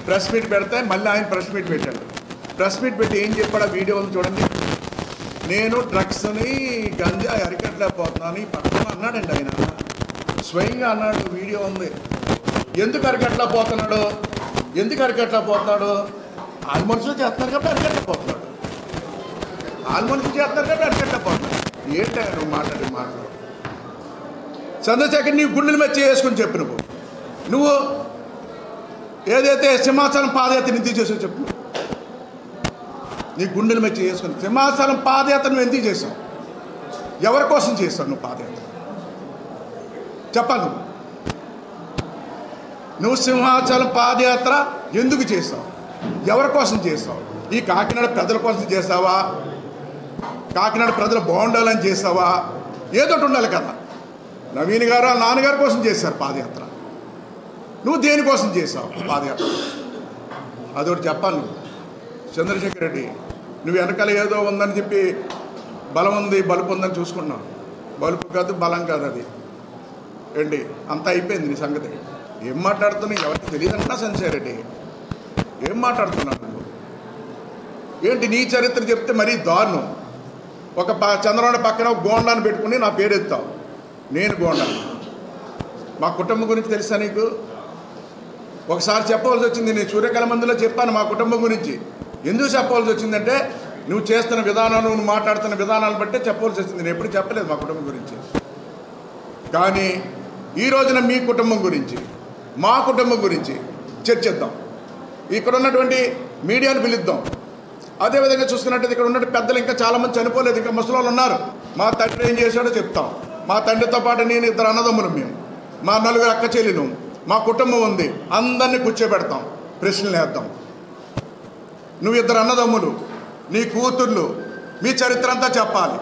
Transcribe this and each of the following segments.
Press meet పెడితే మళ్ళీ ఆయన ప్రెస్ మీట్ పెట్టాడు ప్రెస్ మీట్ పెట్టి ఏం చెప్పాడు ఆ వీడియో ఉంది చూడండి నేను డ్రగ్స్ని గంజా అరికట్టలేకపోతున్నాను ఈ పక్కన అన్నాడండి ఆయన స్వయంగా అన్నాడు వీడియో ఉంది ఎందుకు అరికట్టలేకపోతున్నాడు ఎందుకు అరికట్టలేకపోతున్నాడు వాళ్ళ మనుషులు చేస్తున్నారు కాబట్టి అరికట్టలేకపోతున్నాడు వాళ్ళ మనుషులు చేస్తున్నారు కాబట్టి అరికట్టలేకపోతున్నాడు ఏంటి నువ్వు మాట్లాడి మాట్లాడు చంద్రశేఖర్ నీ గుండెల మీద చేసుకుని చెప్పు నువ్వు నువ్వు ఏదైతే సింహాచలం పాదయాత్ర ఎందుకు చేసావు చెప్పు నీ గుండెల మీద చేసుకుని సింహాచలం పాదయాత్ర నువ్వు ఎందుకు చేసావు ఎవరి కోసం చేస్తావు నువ్వు పాదయాత్ర చెప్పాలి నువ్వు నువ్వు సింహాచలం పాదయాత్ర ఎందుకు చేస్తావు ఎవరి కోసం చేస్తావు ఈ కాకినాడ ప్రజల కోసం చేస్తావా కాకినాడ ప్రజలు బాగుండాలని చేస్తావా ఏదో ఒకటి ఉండాలి కదా నవీన్ గారు వాళ్ళ నాన్నగారి కోసం చేశారు పాదయాత్ర నువ్వు దేనికోసం చేసావు పాదయాత్ర అదొకటి చెప్పాలి నువ్వు చంద్రశేఖర్ రెడ్డి నువ్వు వెనకాల ఏదో ఉందని చెప్పి బలం ఉంది బలుపు ఉందని చూసుకున్నావు బలుపు కాదు బలం కాదు అది ఏంటి అంతా అయిపోయింది నీ సంగతి ఏం మాట్లాడుతున్నావు ఎవరికి తెలియదంటున్నా సంజయ్ రెడ్డి ఏం మాట్లాడుతున్నావు నువ్వు ఏంటి నీ చరిత్ర చెప్తే మరీ దారుణం ఒక ప చంద్రబాబు పక్కన ఒక గోండాన్ని పెట్టుకుని నా పేరు ఎత్తావు నేను గోండా మా కుటుంబం గురించి తెలుసా నీకు ఒకసారి చెప్పవలసి వచ్చింది నేను సూర్యకళ మందులో చెప్పాను మా కుటుంబం గురించి ఎందుకు చెప్పవలసి వచ్చిందంటే నువ్వు చేస్తున్న విధానం నువ్వు మాట్లాడుతున్న విధానాలు బట్టే చెప్పవలసి వచ్చింది నేను ఎప్పుడు చెప్పలేదు మా కుటుంబం గురించి కానీ ఈ రోజున మీ కుటుంబం గురించి మా కుటుంబం గురించి చర్చిద్దాం ఇక్కడ ఉన్నటువంటి మీడియాను పిలుద్దాం అదేవిధంగా చూసుకున్నట్టయితే ఇక్కడ ఉన్న పెద్దలు ఇంకా చాలామంది చనిపోలేదు ఇంకా ముసలి ఉన్నారు మా తండ్రి ఏం చేశాడో చెప్తాం మా తండ్రితో పాటు నేను ఇద్దరు అన్నదమ్ములు మేము మా నలుగురు అక్క చెల్లెలు మా కుటుంబం ఉంది అందరినీ కూర్చోబెడతాం ప్రశ్నలు వేద్దాం నువ్వు ఇద్దరు అన్నదమ్ములు నీ కూతుర్లు మీ చరిత్ర అంతా చెప్పాలి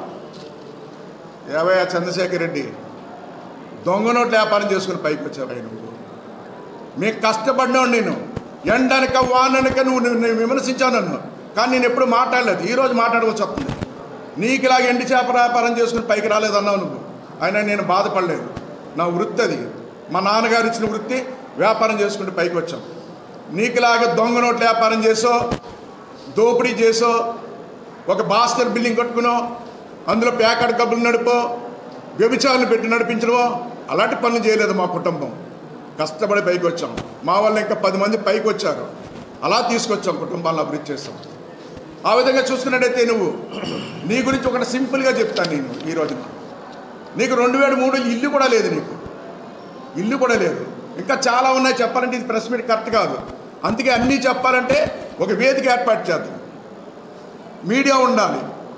ఏవయ్య చంద్రశేఖర్ రెడ్డి దొంగ నోట్ల వ్యాపారం చేసుకుని పైకి వచ్చావయ్య నువ్వు మీకు కష్టపడినావు నేను ఎండనక వాననక నువ్వు నేను విమర్శించావు నన్ను కానీ నేను ఎప్పుడు మాట్లాడలేదు ఈరోజు మాట్లాడవచ్చు వస్తుంది నీకు ఇలాగ ఎండి చేప వ్యాపారం చేసుకుని పైకి రాలేదన్నావు నువ్వు అయినా నేను బాధపడలేదు నా వృత్తి అది మా నాన్నగారు ఇచ్చిన వృత్తి వ్యాపారం చేసుకుంటూ పైకి వచ్చాం నీకులాగా దొంగ నోట్ల వ్యాపారం చేసో దోపిడీ చేసో ఒక భాస్కర్ బిల్డింగ్ కట్టుకునో అందులో ప్యాకెట్ కబ్బులు నడిపో వ్యభిచారులు పెట్టి నడిపించడమో అలాంటి పనులు చేయలేదు మా కుటుంబం కష్టపడి పైకి వచ్చాం మా వల్ల ఇంకా పది మంది పైకి వచ్చారు అలా తీసుకొచ్చాం కుటుంబాలను అభివృద్ధి చేస్తాం ఆ విధంగా చూసుకున్నట్టయితే నువ్వు నీ గురించి ఒకటి సింపుల్గా చెప్తాను నేను ఈ రోజున నీకు రెండు వేల మూడు ఇల్లు కూడా లేదు నీకు ఇల్లు కూడా లేదు ఇంకా చాలా ఉన్నాయి చెప్పాలంటే ఇది ప్రెస్ మీట్ కరెక్ట్ కాదు అందుకే అన్నీ చెప్పాలంటే ఒక వేదిక ఏర్పాటు చేద్దాం మీడియా ఉండాలి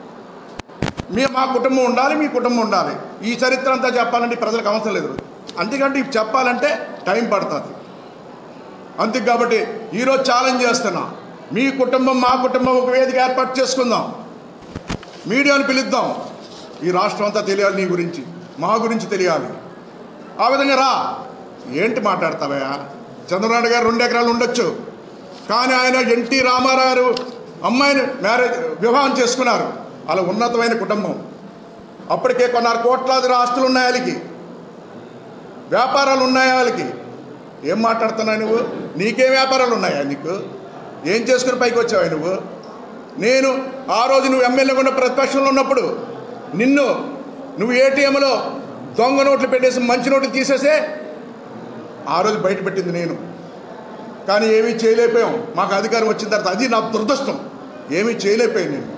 మీ మా కుటుంబం ఉండాలి మీ కుటుంబం ఉండాలి ఈ చరిత్ర అంతా చెప్పాలంటే ప్రజలకు అవసరం లేదు అందుకంటే ఇవి చెప్పాలంటే టైం పడుతుంది అందుకు కాబట్టి ఈరోజు ఛాలెంజ్ చేస్తున్నా మీ కుటుంబం మా కుటుంబం ఒక వేదిక ఏర్పాటు చేసుకుందాం మీడియాను పిలుద్దాం ఈ రాష్ట్రం అంతా తెలియాలి నీ గురించి మా గురించి తెలియాలి ఆ విధంగా రా ఏంటి మాట్లాడతావయ్యా చంద్రబాబు గారు రెండు ఎకరాలు ఉండొచ్చు కానీ ఆయన ఎన్టీ రామారావు గారు అమ్మాయిని మ్యారేజ్ వివాహం చేసుకున్నారు అలా ఉన్నతమైన కుటుంబం అప్పటికే కొన్నారు కోట్లాది ఆస్తులు ఉన్నాయి వాళ్ళకి వ్యాపారాలు ఉన్నాయి వాళ్ళకి ఏం మాట్లాడుతున్నావు నువ్వు నీకేం వ్యాపారాలు ఉన్నాయా నీకు ఏం చేసుకుని పైకి వచ్చావా నువ్వు నేను ఆ రోజు నువ్వు ఎమ్మెల్యేగా ఉన్న ప్రతిపక్షంలో ఉన్నప్పుడు నిన్ను నువ్వు ఏటీఎంలో దొంగ నోట్లు పెట్టేసి మంచి నోట్లు తీసేసే ఆ రోజు బయట పెట్టింది నేను కానీ ఏమీ చేయలేకపోయాం మాకు అధికారం వచ్చిన తర్వాత అది నా దురదృష్టం ఏమీ చేయలేకపోయాను నేను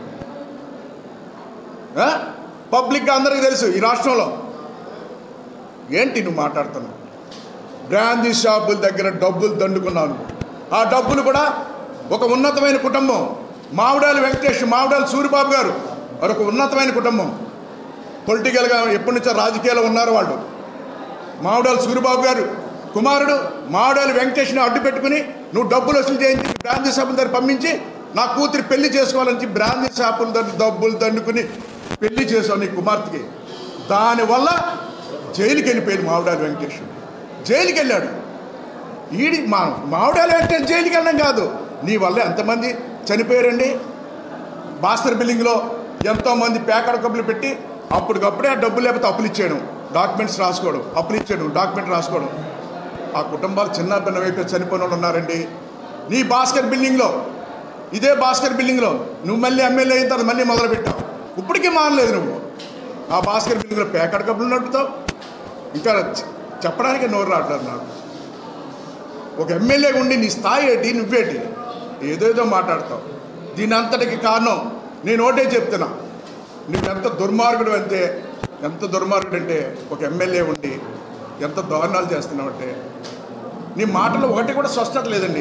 ఆ? పబ్లిక్గా అందరికీ తెలుసు ఈ రాష్ట్రంలో ఏంటి నువ్వు మాట్లాడుతున్నావు బ్రాందీ షాపుల దగ్గర డబ్బులు దండుకున్నాను ఆ డబ్బులు కూడా ఒక ఉన్నతమైన కుటుంబం మావిడాలి వెంకటేష్ మావిడాలి సూరిబాబు గారు వారు ఒక ఉన్నతమైన కుటుంబం పొలిటికల్గా ఎప్పటి నుంచో రాజకీయాలు ఉన్నారు వాళ్ళు మావిడాలి సూరిబాబు గారు కుమారుడు మావిడాలి వెంకటేష్ని అడ్డు పెట్టుకుని నువ్వు డబ్బులు వసూలు చేయించి బ్రాందీ షాపుల దగ్గర పంపించి నా కూతురు పెళ్లి చేసుకోవాలని చెప్పి బ్రాందీ షాపుల దగ్గర డబ్బులు దండుకుని పెళ్లి చేసావు నీ కుమార్తెకి దానివల్ల జైలుకి వెళ్ళిపోయాడు మావిడాలి వెంకటేష్ జైలుకి వెళ్ళాడు ఈడి మా మావిడాలి వెంకటేష్ జైలుకి వెళ్ళడం కాదు నీ వల్ల ఎంతమంది చనిపోయారండి బాస్తర్ బిల్డింగ్లో ఎంతోమంది పేకడ కప్పులు పెట్టి అప్పటికప్పుడే ఆ డబ్బు లేకపోతే అప్పులు ఇచ్చేయడం డాక్యుమెంట్స్ రాసుకోవడం అప్పులు ఇచ్చేయడం డాక్యుమెంట్ రాసుకోవడం ఆ కుటుంబాలు చిన్న భిన్నమైపోయి చనిపోయిన వాళ్ళు ఉన్నారండి నీ భాస్కర్ బిల్డింగ్లో ఇదే భాస్కర్ బిల్డింగ్లో నువ్వు మళ్ళీ ఎమ్మెల్యే అయిన తర్వాత మళ్ళీ మొదలు పెట్టావు ఇప్పటికీ మానలేదు నువ్వు ఆ భాస్కర్ బిల్డింగ్లో పేకడ కప్పులు నడుపుతావు ఇంకా చె- చెప్పడానికి నోరు రావట్లేదు నాకు ఒక ఎమ్మెల్యేగా ఉండి నీ స్థాయి ఏంటి నువ్వేంటి ఏదేదో మాట్లాడతావు దీని అంతటికి కారణం నేను ఒకటే చెప్తున్నా నువ్వు ఎంత దుర్మార్గుడు అంటే ఎంత దుర్మార్గుడు అంటే ఒక ఎమ్మెల్యే ఉండి ఎంత దారుణాలు చేస్తున్నావు అంటే నీ మాటలు ఒకటి కూడా స్పష్టత లేదండి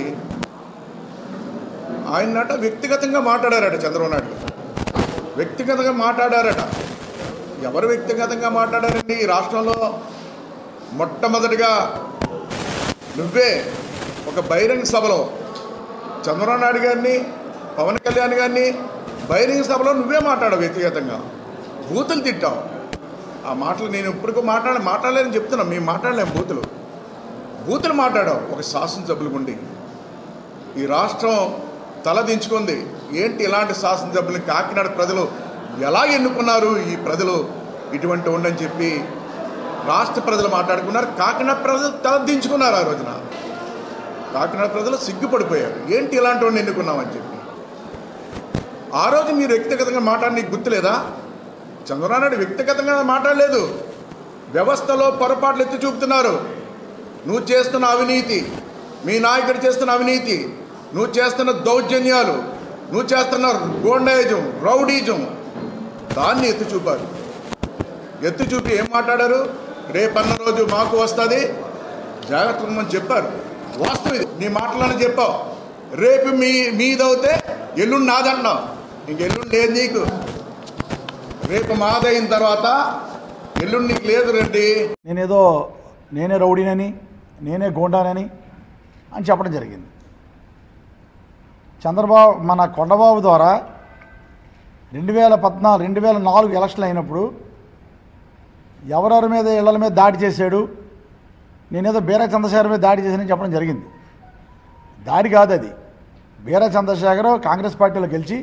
ఆయనట వ్యక్తిగతంగా మాట్లాడారట చంద్రబాబు నాయుడు గారు. వ్యక్తిగతంగా మాట్లాడారట ఎవరు వ్యక్తిగతంగా మాట్లాడారండి ఈ రాష్ట్రంలో మొట్టమొదటిగా నువ్వే ఒక బహిరంగ సభలో చంద్రబాబు నాయుడు గారిని పవన్ కళ్యాణ్ గారిని బహిరంగ సభలో నువ్వే మాట్లాడావు వ్యక్తిగతంగా బూతులు తిట్టావు ఆ మాటలు నేను ఇప్పటికీ మాట్లాడ మాట్లాడలేని చెప్తున్నా మేము మాట్లాడలేము బూతులు బూతులు మాట్లాడావు ఒక శాసనసభ్యులు ఉండి ఈ రాష్ట్రం తలదించుకుంది ఏంటి ఇలాంటి శాసనసభ్యులు కాకినాడ ప్రజలు ఎలా ఎన్నుకున్నారు ఈ ప్రజలు ఇటువంటి ఉండని చెప్పి రాష్ట్ర ప్రజలు మాట్లాడుకున్నారు కాకినాడ ప్రజలు తలదించుకున్నారు ఆ రోజున కాకినాడ ప్రజలు సిగ్గుపడిపోయారు ఏంటి ఇలాంటి వాడిని ఎన్నుకున్నామని చెప్పి ఆ రోజు మీరు వ్యక్తిగతంగా మాట్లాడి నీకు గుర్తులేదా చంద్రబాబు నాయుడు వ్యక్తిగతంగా మాట్లాడలేదు వ్యవస్థలో పొరపాట్లు ఎత్తి చూపుతున్నారు నువ్వు చేస్తున్న అవినీతి మీ నాయకుడు చేస్తున్న అవినీతి నువ్వు చేస్తున్న దౌర్జన్యాలు నువ్వు చేస్తున్న గోండాయిజం రౌడీజం దాన్ని ఎత్తి చూపారు ఎత్తి చూపి ఏం మాట్లాడారు రేపన్న రోజు మాకు వస్తుంది జాగ్రత్త ఉండమని చెప్పారు వాస్తవం ఇది నీ మాటలను చెప్పావు రేపు మీ మీదవుతే ఎల్లుండి నాదన్నావు ఇంక ఎల్లుండి లేదు నీకు రేపు మాదైన తర్వాత ఎల్లుండి నీకు లేదు రెడ్డి నేనేదో నేనే రౌడీనని నేనే గోండానని అని చెప్పడం జరిగింది చంద్రబాబు మన కొండబాబు ద్వారా రెండు వేల పద్నాలుగు రెండు వేల నాలుగు ఎలక్షన్లు అయినప్పుడు ఎవరెవరి మీద ఇళ్ల మీద దాడి చేశాడు నేనేదో బీరా చంద్రశేఖర్ మీద దాడి చేశానని చెప్పడం జరిగింది దాడి కాదు అది బీరా చంద్రశేఖర్ కాంగ్రెస్ పార్టీలో గెలిచి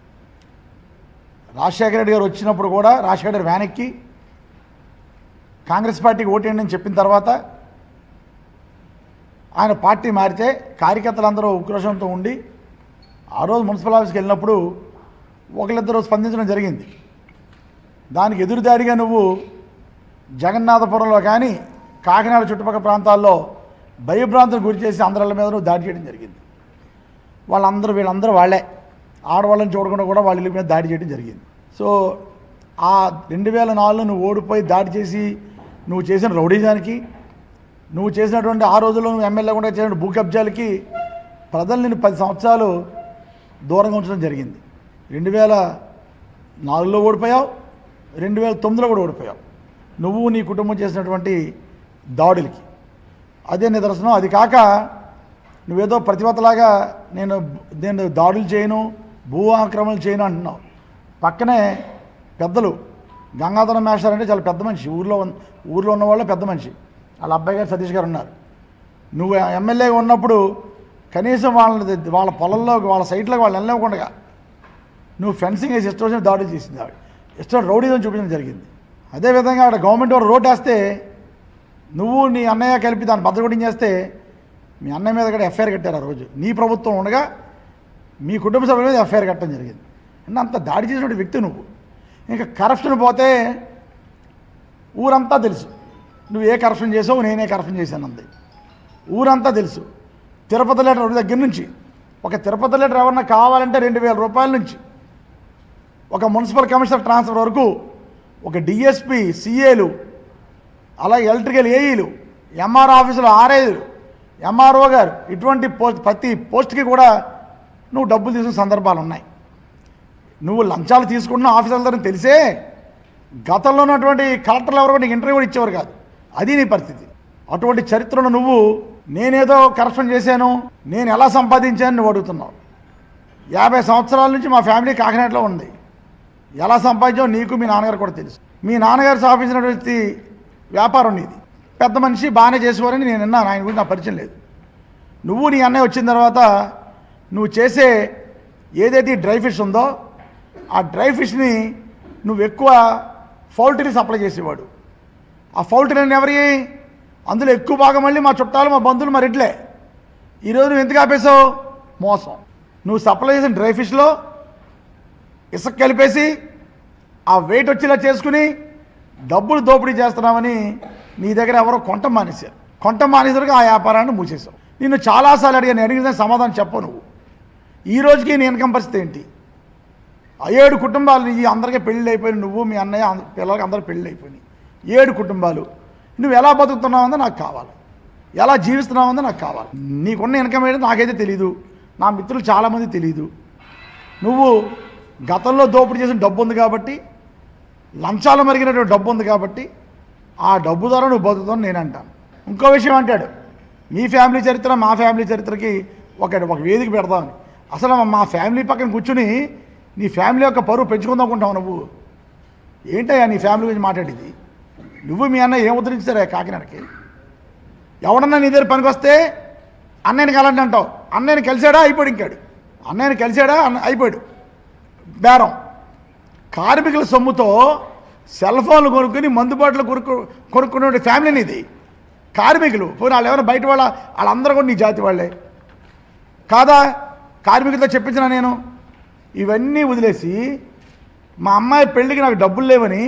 రాజశేఖర రెడ్డి గారు వచ్చినప్పుడు కూడా రాజశేఖర రెడ్డి వ్యానెక్కి కాంగ్రెస్ పార్టీకి ఓటేయండి అని చెప్పిన తర్వాత ఆయన పార్టీ మారితే కార్యకర్తలందరూ ఉక్రోషంతో ఉండి ఆ రోజు మున్సిపల్ ఆఫీస్కి వెళ్ళినప్పుడు ఒకరిద్దరు స్పందించడం జరిగింది దానికి ఎదురుదాడిగా నువ్వు జగన్నాథపురంలో కానీ కాకినాడ చుట్టుపక్కల ప్రాంతాల్లో భయభ్రాంతులు గురి చేసి అందరిల మీద నువ్వు దాడి చేయడం జరిగింది వాళ్ళందరూ వీళ్ళందరూ వాళ్ళే ఆడవాళ్ళని చూడకుండా కూడా వాళ్ళ ఇల్లు మీద దాడి చేయడం జరిగింది సో ఆ రెండు వేల నాలుగులో నువ్వు ఓడిపోయి దాడి చేసి నువ్వు చేసిన రౌడీజానికి నువ్వు చేసినటువంటి ఆ రోజుల్లో నువ్వు ఎమ్మెల్యే కూడా చేసిన భూ కబ్జాలకి ప్రజలు నేను పది సంవత్సరాలు దూరంగా ఉంచడం జరిగింది రెండు వేల నాలుగులో ఓడిపోయావు రెండు వేల తొమ్మిదిలో కూడా ఓడిపోయావు నువ్వు నీ కుటుంబం చేసినటువంటి దాడులకి అదే నిదర్శనం అది కాక నువ్వేదో ప్రతిభతలాగా నేను నేను దాడులు చేయను భూ ఆక్రమణలు చేయను అంటున్నావు పక్కనే పెద్దలు గంగాధరం మేస్టర్ అంటే చాలా పెద్ద మనిషి ఊర్లో ఉన్న- ఊర్లో ఉన్న వాళ్ళే పెద్ద మనిషి వాళ్ళ అబ్బాయి గారు సతీష్ గారు ఉన్నారు నువ్వు ఎమ్మెల్యేగా ఉన్నప్పుడు కనీసం వాళ్ళ వాళ్ళ పొలంలోకి వాళ్ళ సైట్లోకి వాళ్ళు వెళ్ళనివ్వకుండా నువ్వు ఫెన్సింగ్ వేసి ఇష్టం వచ్చిన దాడులు చేసింది ఆవిడ ఇష్టం రౌడీజం చూపించడం జరిగింది అదేవిధంగా ఆవిడ గవర్నమెంట్ వారు రోడ్ వేస్తే నువ్వు నీ అన్నయ్య కలిపి దాన్ని భద్రకొట్టింగ్ చేస్తే మీ అన్నయ్య మీద కూడా ఎఫ్ఐఆర్ కట్టారు ఆ రోజు నీ ప్రభుత్వం ఉండగా మీ కుటుంబ సభ్యుల మీద ఎఫ్ఐఆర్ కట్టడం జరిగింది అంటే అంత దాడి చేసినటువంటి వ్యక్తి నువ్వు ఇంకా కరప్షన్ పోతే ఊరంతా తెలుసు నువ్వు ఏ కరప్షన్ చేసావు నేనే కరప్షన్ చేశాను అంది ఊరంతా తెలుసు తిరుపతి లెటర్ దగ్గర నుంచి ఒక తిరుపతి లెటర్ ఎవరన్నా కావాలంటే రెండు వేల రూపాయల నుంచి ఒక మున్సిపల్ కమిషనర్ ట్రాన్స్ఫర్ వరకు ఒక డిఎస్పి సిఏలు అలాగే ఎలక్ట్రికల్ ఏఈలు ఎంఆర్ ఆఫీసులో ఆర్ఐలు ఎంఆర్ఓ గారు ఇటువంటి పోస్ట్ ప్రతి పోస్ట్కి కూడా నువ్వు డబ్బులు తీసుకున్న సందర్భాలు ఉన్నాయి నువ్వు లంచాలు తీసుకున్న ఆఫీసర్లని తెలిసే గతంలో ఉన్నటువంటి కలెక్టర్లు ఎవరు కూడా నీకు ఇంటర్వ్యూ కూడా ఇచ్చేవారు కాదు అది నీ పరిస్థితి అటువంటి చరిత్రను నువ్వు నేనేదో కరప్షన్ చేశాను నేను ఎలా సంపాదించాను నువ్వు అడుగుతున్నావు యాభై సంవత్సరాల నుంచి మా ఫ్యామిలీ కాకినాడలో ఉంది ఎలా సంపాదించావు నీకు మీ నాన్నగారు కూడా తెలుసు మీ నాన్నగారు స్థాపించినటువంటి వ్యాపారం నీది పెద్ద మనిషి బాగానే చేసేవారని నేను విన్నాను ఆయన గురించి నా పరిచయం లేదు నువ్వు నీ అన్నయ్య వచ్చిన తర్వాత నువ్వు చేసే ఏదైతే ఈ డ్రై ఫిష్ ఉందో ఆ డ్రై ఫిష్ని నువ్వు ఎక్కువ పౌల్ట్రీ సప్లై చేసేవాడు ఆ పౌల్ట్రీ ఎవరి అందులో ఎక్కువ భాగం మళ్ళీ మా చుట్టాలు మా బంధువులు మా రెడ్లే ఈరోజు నువ్వు ఎందుకు ఆపేశావు మోసం నువ్వు సప్లై చేసిన డ్రై ఫిష్లో ఇసుక కలిపేసి ఆ వెయిట్ వచ్చేలా చేసుకుని డబ్బులు దోపిడీ చేస్తున్నామని నీ దగ్గర ఎవరో కొంట మానేశారు కొంట మానేసరికి ఆ వ్యాపారాన్ని మూసేశావు నిన్ను చాలాసార్లు అడిగాను నేను అడిగిన సమాధానం చెప్పు నువ్వు ఈ రోజుకి నీ ఇన్కమ్ పరిస్థితి ఏంటి ఆ ఏడు కుటుంబాలు ఈ అందరికీ పెళ్ళి అయిపోయినాయి నువ్వు మీ అన్నయ్య అంద- పిల్లలకి అందరూ పెళ్ళి అయిపోయినాయి ఏడు కుటుంబాలు నువ్వు ఎలా బతుకుతున్నావు నాకు కావాలి ఎలా జీవిస్తున్నావు నాకు కావాలి నీకున్న ఇన్కమ్ ఏంటో నాకైతే తెలీదు నా మిత్రులు చాలామంది తెలియదు నువ్వు గతంలో దోపిడీ చేసిన డబ్బు ఉంది కాబట్టి లంచాలు మరిగినటువంటి డబ్బు ఉంది కాబట్టి ఆ డబ్బు ద్వారా నువ్వు బతుకుతావు నేను అంటాను ఇంకో విషయం అంటాడు మీ ఫ్యామిలీ చరిత్ర మా ఫ్యామిలీ చరిత్రకి ఒక ఒక వేదిక పెడదామని అసలు మా ఫ్యామిలీ పక్కన కూర్చుని నీ ఫ్యామిలీ యొక్క పరువు పెంచుకుందాం అనుకుంటావు నువ్వు ఏంటయ్యా నీ ఫ్యామిలీ గురించి మాట్లాడేది నువ్వు మీ అన్న ఏం ఉద్ధరించారా కాకినాడకి ఎవడన్నా నీ దగ్గర పనికి వస్తే అన్నయ్యని కలండి అంటావు అన్నయ్యని కలిశాడా అయిపోయాడు ఇంకాడు అన్నయ్యని కలిశాడా అన్న అయిపోయాడు బేరం కార్మికుల సొమ్ముతో సెల్ ఫోన్లు కొనుక్కొని మందుబాటులో కొనుక్కు కొనుక్కునే ఫ్యామిలీని ఇది కార్మికులు పోనీ వాళ్ళు ఎవరైనా బయట వాళ్ళ వాళ్ళందరూ కూడా నీ జాతి వాళ్ళే కాదా కార్మికులతో చెప్పించిన నేను ఇవన్నీ వదిలేసి మా అమ్మాయి పెళ్ళికి నాకు డబ్బులు లేవని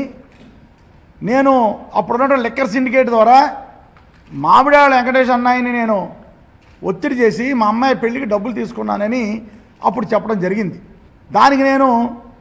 నేను అప్పుడున్నటువంటి లెక్కర్ సిండికేట్ ద్వారా మామిడాళ్ళ వెంకటేష్ అన్నాయిని నేను ఒత్తిడి చేసి మా అమ్మాయి పెళ్ళికి డబ్బులు తీసుకున్నానని అప్పుడు చెప్పడం జరిగింది దానికి నేను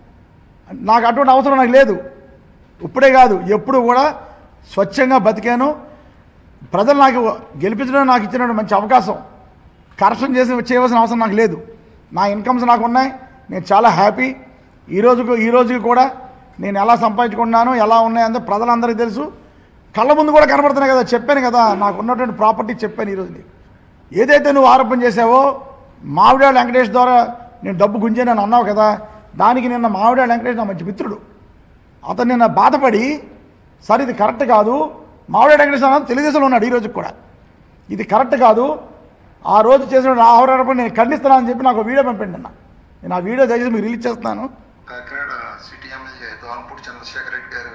నాకు అటువంటి అవసరం నాకు లేదు ఇప్పుడే కాదు ఎప్పుడు కూడా స్వచ్ఛంగా బతికాను ప్రజలు నాకు గెలిపించడం నాకు ఇచ్చిన మంచి అవకాశం కరెక్షన్ చేసి చేయవలసిన అవసరం నాకు లేదు నా ఇన్కమ్స్ నాకు ఉన్నాయి నేను చాలా హ్యాపీ ఈ రోజుకు ఈ రోజుకి కూడా నేను ఎలా సంపాదించుకున్నాను ఎలా ఉన్నాయంటే ప్రజలందరికీ తెలుసు కళ్ళ ముందు కూడా కనబడుతున్నాయి కదా చెప్పాను కదా నాకు ఉన్నటువంటి ప్రాపర్టీ చెప్పాను ఈరోజు నీకు ఏదైతే నువ్వు ఆరోపణ చేసావో మావిడాళ్ళ వెంకటేష్ ద్వారా నేను డబ్బు గుంజానని అన్నావు కదా దానికి నిన్న మావిడాళ్ళ వెంకటేష్ నా మంచి మిత్రుడు అతను నిన్న బాధపడి సార్ ఇది కరెక్ట్ కాదు మావిడాళ్ళ వెంకటేష్ అన్న తెలుగుదేశంలో ఉన్నాడు ఈ రోజుకి కూడా ఇది కరెక్ట్ కాదు ఆ రోజు చేసిన ఆహ్వాన నేను ఖండిస్తున్నానని చెప్పి నాకు వీడియో పంపండి అన్న నేను ఆ వీడియో దయచేసి మీకు రిలీజ్ చేస్తున్నాను కాకినాడ సిటీ ఎమ్మెల్యే దోరంపూడి చంద్రశేఖర్ రెడ్డి గారు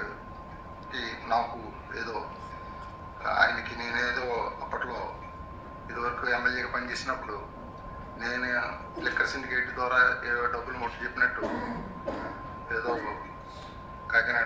ఈ నాకు ఏదో ఆయనకి నేనేదో అప్పట్లో ఇదివరకు ఎమ్మెల్యేగా పనిచేసినప్పుడు నేను లిక్కర్ సిండికేట్ ద్వారా ఏదో డబ్బులు మొట్టు చెప్పినట్టు ఏదో కాకినాడ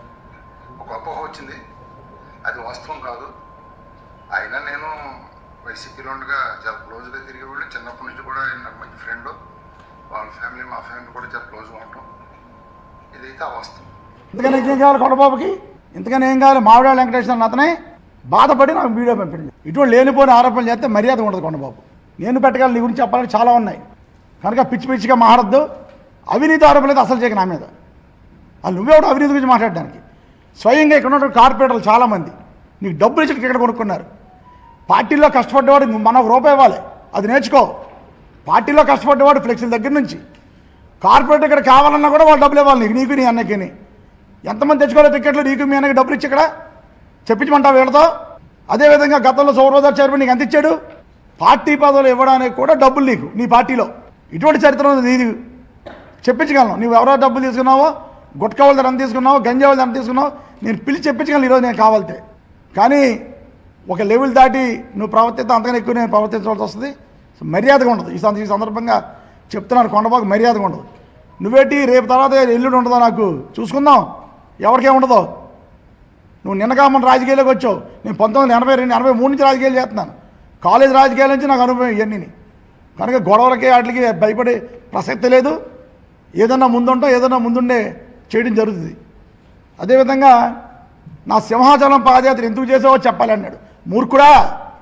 ఒక అపోహ వచ్చింది అది వాస్తవం కాదు అయినా నేను వైసీపీలో ఉండగా చాలా క్లోజ్గా తిరిగేవాళ్ళు చిన్నప్పటి నుంచి కూడా ఆయన నాకు మంచి ఫ్రెండ్ వాళ్ళ ఫ్యామిలీ మా ఫ్యామిలీ కూడా చాలా క్లోజ్గా ఉంటాం ఇదైతే ఆ వాస్తవం ఇంతకన్నా ఏం కావాలి కొండబాబుకి ఇంతకన్నా ఏం కావాలి మావిడాళ్ళ వెంకటేశ్వర అన్న అతనే బాధపడి నాకు వీడియో పంపింది ఇటువంటి లేనిపోయిన ఆరోపణలు చేస్తే మర్యాద ఉండదు కొండబాబు నేను పెట్టగలను నీ గురించి చెప్పాలని చాలా ఉన్నాయి కనుక పిచ్చి పిచ్చిగా మాట్లాడద్దు అవినీతి ఆరోపణలు అయితే అసలు చేయక నా మీద వాళ్ళు నువ్వెవడు అవినీతి గురించి మాట్లాడడానికి స్వయంగా ఇక్కడ ఉన్నటువంటి కార్పొరేటర్లు చాలామంది నీకు డబ్బులు ఇచ్చి ఇక్కడ కొనుక్కున్నారు పార్టీలో కష్టపడ్డవాడు నువ్వు మనకు రూపాయి ఇవ్వాలి అది నేర్చుకో పార్టీలో కష్టపడ్డవాడు ఫ్లెక్సీల దగ్గర నుంచి కార్పొరేట్ ఇక్కడ కావాలన్నా కూడా వాళ్ళు డబ్బులు ఇవ్వాలి నీకు నీకు నీ అన్నకిని ఎంతమంది తెచ్చుకోవాలి టికెట్లు నీకు మీ అన్నకి డబ్బులు ఇచ్చి ఇక్కడ చెప్పించమంటావు వీళ్ళతో అదేవిధంగా గతంలో సౌరభదార్ చైర్మన్ నీకు ఎంత ఇచ్చాడు పార్టీ పదవులు ఇవ్వడానికి కూడా డబ్బులు నీకు నీ పార్టీలో ఇటువంటి చరిత్ర ఉంది నీది చెప్పించగలను నువ్వు ఎవరో డబ్బులు తీసుకున్నావో గుట్కా వాళ్ళ ఎంత తీసుకున్నావో గంజా వాళ్ళ ఎంత తీసుకున్నావో నేను పిలిచి చెప్పించగలను ఈరోజు నేను కావాలితే కానీ ఒక లెవెల్ దాటి నువ్వు ప్రవర్తిస్తే అంతకన్నా ఎక్కువ నేను ప్రవర్తించవలసి వస్తుంది సో మర్యాదగా ఉండదు ఈ సంద- ఈ సందర్భంగా చెప్తున్నాను కొండబాకు మర్యాదగా ఉండదు నువ్వేటి రేపు తర్వాత ఎల్లుండి ఉండదో నాకు చూసుకుందాం ఎవరికేం ఉండదో నువ్వు నిన్నగా మన రాజకీయాల్లోకి వచ్చావు నేను పంతొమ్మిది వందల ఎనభై రెండు ఎనభై మూడు నుంచి రాజకీయాలు చేస్తున్నాను కాలేజ్ రాజకీయాల నుంచి నాకు అనుభవం ఇవన్నీ కనుక గొడవలకి వాటికి భయపడే ప్రసక్తి లేదు ఏదన్నా ముందుంటాం ఏదన్నా ముందుండే చేయడం జరుగుతుంది అదేవిధంగా నా సింహాచలం పాదయాత్ర ఎందుకు చేసావో చెప్పాలి అన్నాడు మూర్ఖుడా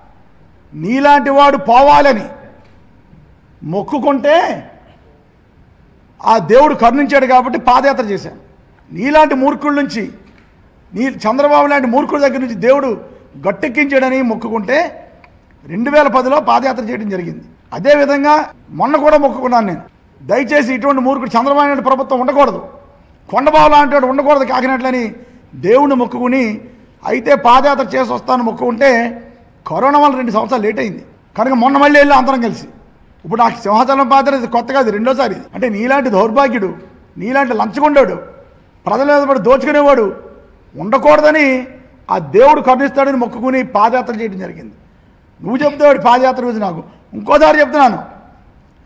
నీలాంటి వాడు పోవాలని మొక్కుకుంటే ఆ దేవుడు కరుణించాడు కాబట్టి పాదయాత్ర చేశాను నీలాంటి మూర్ఖుల నుంచి నీ చంద్రబాబు లాంటి మూర్ఖుల దగ్గర నుంచి దేవుడు గట్టెక్కించాడని మొక్కుకుంటే రెండు వేల పదిలో పాదయాత్ర చేయడం జరిగింది అదేవిధంగా మొన్న కూడా మొక్కుకున్నాను నేను దయచేసి ఇటువంటి మూర్ఖుడు చంద్రబాబు నాయుడు ప్రభుత్వం ఉండకూడదు కొండబాబు లాంటి వాడు ఉండకూడదు కాకినట్లని దేవుణ్ణి మొక్కుకుని అయితే పాదయాత్ర చేసి వస్తాను మొక్కుకుంటే కరోనా వల్ల రెండు సంవత్సరాలు లేట్ అయింది కనుక మొన్న మళ్ళీ వెళ్ళి అందరం కలిసి ఇప్పుడు నాకు సింహాచలం పాత్ర ఇది కొత్తగా ఇది రెండోసారి ఇది అంటే నీలాంటి దౌర్భాగ్యుడు నీలాంటి లంచగొండాడు ప్రజల మీద పడి దోచుకునేవాడు ఉండకూడదని ఆ దేవుడు కరుణిస్తాడని మొక్కుకుని పాదయాత్ర చేయడం జరిగింది నువ్వు చెప్తాడు పాదయాత్ర గురించి నాకు ఇంకోసారి చెప్తున్నాను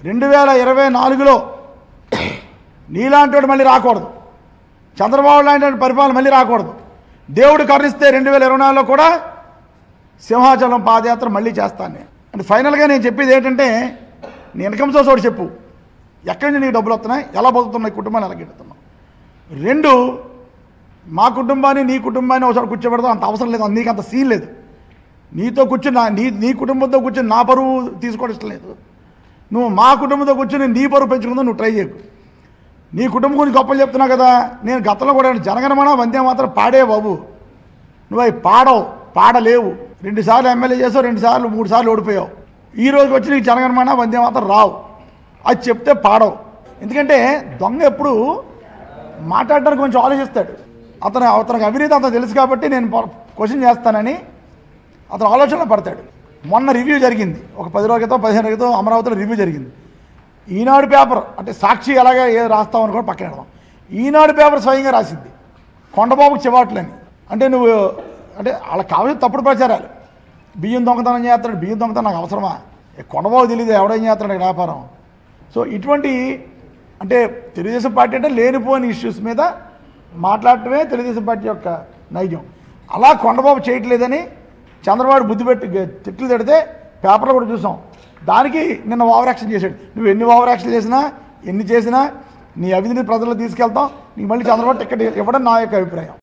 రెండు వేల ఇరవై నాలుగులో నీలాంటి వాడు మళ్ళీ రాకూడదు చంద్రబాబు లాంటి వాడి పరిపాలన మళ్ళీ రాకూడదు దేవుడు కరుణిస్తే రెండు వేల ఇరవై నాలుగులో కూడా సింహాచలం పాదయాత్ర మళ్ళీ చేస్తాను నేను అంటే ఫైనల్గా నేను చెప్పేది ఏంటంటే నీ ఇన్కమ్ సోర్స్ ఒకటి చెప్పు ఎక్కడి నుంచి నీకు డబ్బులు వస్తున్నాయి ఎలా బతుకుతున్నాయి కుటుంబాన్ని ఎలా గెడుతున్నావు రెండు మా కుటుంబాన్ని నీ కుటుంబాన్ని ఒకసారి కూర్చోబెడతాం అంత అవసరం లేదు నీకు అంత సీన్ లేదు నీతో కూర్చుని నా నీ నీ కుటుంబంతో కూర్చొని నా పరువు తీసుకోవడం ఇష్టం లేదు నువ్వు మా కుటుంబంతో కూర్చొని నీ పరువు పెంచుకుందా నువ్వు ట్రై చేయకు నీ కుటుంబం గురించి గొప్పలు చెప్తున్నావు కదా నేను గతంలో కూడా జనగణమన వందే మాత్రం పాడే బాబు నువ్వు అవి పాడవు పాడలేవు రెండుసార్లు ఎమ్మెల్యే చేసావు రెండు సార్లు మూడు సార్లు ఓడిపోయావు ఈ రోజు వచ్చి నీకు జనగణమన వందే మాత్రం రావు అది చెప్తే పాడవు ఎందుకంటే దొంగ ఎప్పుడు మాట్లాడడానికి కొంచెం ఆలోచిస్తాడు అతను అతనికి అవినీతి అతను తెలుసు కాబట్టి నేను క్వశ్చన్ చేస్తానని అతను ఆలోచన పడతాడు మొన్న రివ్యూ జరిగింది ఒక పది రోజుల క్రితం పదిహేను రోజుల క్రితం అమరావతిలో రివ్యూ జరిగింది ఈనాడు పేపర్ అంటే సాక్షి ఎలాగా ఏ రాస్తామని కూడా పక్కన పెడదాం ఈనాడు పేపర్ స్వయంగా రాసింది కొండబాబుకు చివాట్లని అంటే నువ్వు అంటే వాళ్ళకి కావాల్సిన తప్పుడు ప్రచారాలు బియ్యం దొంగతనం చేస్తాడు బియ్యం దొంగతనం నాకు అవసరమా ఏ కొండబాబు తెలియదు ఎవడేం చేస్తాడు ఇక్కడ వ్యాపారం సో ఇటువంటి అంటే తెలుగుదేశం పార్టీ అంటే లేనిపోని ఇష్యూస్ మీద మాట్లాడటమే తెలుగుదేశం పార్టీ యొక్క నైజం అలా కొండబాబు చేయట్లేదని చంద్రబాబు బుద్ధి పెట్టి గ- తిట్లు తిడితే పేపర్లో కూడా చూసాం దానికి నిన్న ఓవర్ యాక్షన్ చేశాడు నువ్వు ఎన్ని ఓవర్ యాక్షన్ చేసినా ఎన్ని చేసినా నీ అవినీతి ప్రజల్లో తీసుకెళ్తాం నీకు మళ్ళీ చంద్రబాబు టికెట్ ఇవ్వడం నా యొక్క అభిప్రాయం